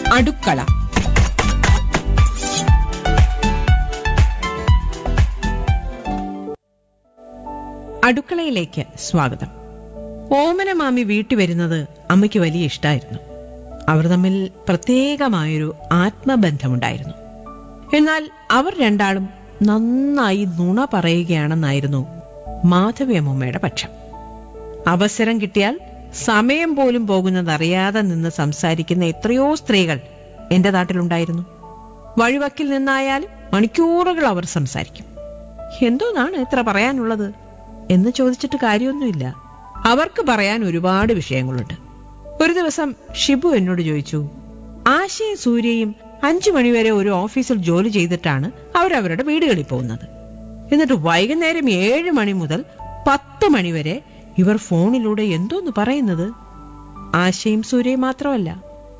അടുക്കള അടുക്കളയിലേക്ക് സ്വാഗതം ഓമന മാമി വീട്ടിൽ വരുന്നത് അമ്മയ്ക്ക് വലിയ ഇഷ്ടമായിരുന്നു അവർ തമ്മിൽ പ്രത്യേകമായൊരു ആത്മബന്ധമുണ്ടായിരുന്നു എന്നാൽ അവർ രണ്ടാളും നന്നായി നുണ പറയുകയാണെന്നായിരുന്നു മാധവിയമ്മയുടെ പക്ഷം അവസരം കിട്ടിയാൽ സമയം പോലും പോകുന്നതറിയാതെ നിന്ന് സംസാരിക്കുന്ന എത്രയോ സ്ത്രീകൾ എന്റെ നാട്ടിലുണ്ടായിരുന്നു വഴിവക്കിൽ നിന്നായാലും മണിക്കൂറുകൾ അവർ സംസാരിക്കും എന്തോന്നാണ് ഇത്ര പറയാനുള്ളത് എന്ന് ചോദിച്ചിട്ട് കാര്യമൊന്നുമില്ല അവർക്ക് പറയാൻ ഒരുപാട് വിഷയങ്ങളുണ്ട് ഒരു ദിവസം ഷിബു എന്നോട് ചോദിച്ചു ആശയും സൂര്യയും അഞ്ചു മണിവരെ ഒരു ഓഫീസിൽ ജോലി ചെയ്തിട്ടാണ് അവരവരുടെ വീടുകളിൽ പോകുന്നത് എന്നിട്ട് വൈകുന്നേരം ഏഴ് മണി മുതൽ പത്ത് മണിവരെ ഇവർ ഫോണിലൂടെ എന്തോന്ന് പറയുന്നത് ആശയും സൂര്യയും മാത്രമല്ല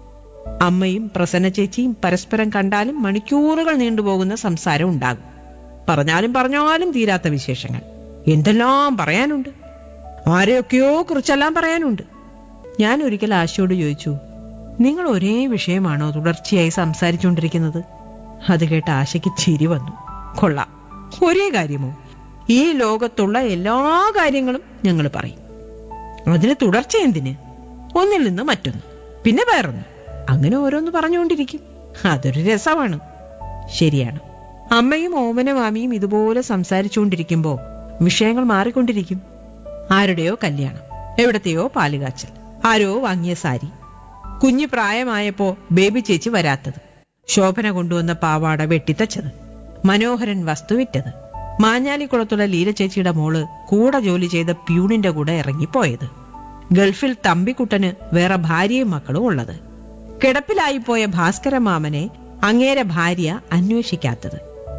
അമ്മയും പ്രസന്ന ചേച്ചിയും പരസ്പരം കണ്ടാലും മണിക്കൂറുകൾ നീണ്ടുപോകുന്ന സംസാരം ഉണ്ടാകും പറഞ്ഞാലും പറഞ്ഞാലും തീരാത്ത വിശേഷങ്ങൾ എന്തെല്ലാം പറയാനുണ്ട് ആരെയൊക്കെയോ കുറിച്ചെല്ലാം പറയാനുണ്ട് ഞാൻ ഒരിക്കൽ ആശയോട് ചോദിച്ചു നിങ്ങൾ ഒരേ വിഷയമാണോ തുടർച്ചയായി സംസാരിച്ചുകൊണ്ടിരിക്കുന്നത് അത് കേട്ട് ആശയ്ക്ക് ചിരി വന്നു കൊള്ളാം ഒരേ കാര്യമോ ഈ ലോകത്തുള്ള എല്ലാ കാര്യങ്ങളും ഞങ്ങൾ പറയും അതിന് തുടർച്ച എന്തിന് ഒന്നിൽ നിന്ന് മറ്റൊന്ന് പിന്നെ വേറൊന്ന് അങ്ങനെ ഓരോന്ന് പറഞ്ഞുകൊണ്ടിരിക്കും അതൊരു രസമാണ് ശരിയാണ് അമ്മയും ഓമന മാമിയും ഇതുപോലെ സംസാരിച്ചുകൊണ്ടിരിക്കുമ്പോ വിഷയങ്ങൾ മാറിക്കൊണ്ടിരിക്കും ആരുടെയോ കല്യാണം എവിടത്തെയോ പാലുകാച്ചൽ ആരോ വാങ്ങിയ സാരി കുഞ്ഞു പ്രായമായപ്പോ ബേബി ചേച്ചി വരാത്തത് ശോഭന കൊണ്ടുവന്ന പാവാട വെട്ടിത്തച്ചത് മനോഹരൻ വസ്തു വിറ്റത് മാഞ്ഞാലിക്കുളത്തുള്ള ലീല ചേച്ചിയുടെ മോള് കൂടെ ജോലി ചെയ്ത പ്യൂണിന്റെ കൂടെ ഇറങ്ങിപ്പോയത് ഗൾഫിൽ തമ്പിക്കുട്ടന് വേറെ ഭാര്യയും മക്കളും ഉള്ളത് കിടപ്പിലായിപ്പോയ ഭാസ്കര മാമനെ അങ്ങേരെ ഭാര്യ അന്വേഷിക്കാത്തത്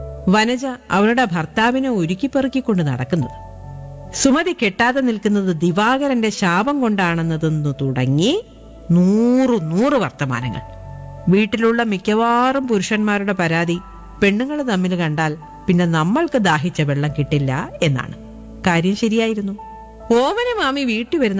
വനജ അവളുടെ ഭർത്താവിനെ ഒരുക്കിപ്പെറുക്കിക്കൊണ്ട് നടക്കുന്നത് സുമതി കെട്ടാതെ നിൽക്കുന്നത് ദിവാകരന്റെ ശാപം കൊണ്ടാണെന്നതെന്നു തുടങ്ങി നൂറു നൂറ് വർത്തമാനങ്ങൾ വീട്ടിലുള്ള മിക്കവാറും പുരുഷന്മാരുടെ പരാതി പെണ്ണുങ്ങൾ തമ്മിൽ കണ്ടാൽ പിന്നെ നമ്മൾക്ക് ദാഹിച്ച വെള്ളം കിട്ടില്ല എന്നാണ് കാര്യം ശരിയായിരുന്നു ഓമന മാമി വീട്ടിൽ വരുന്ന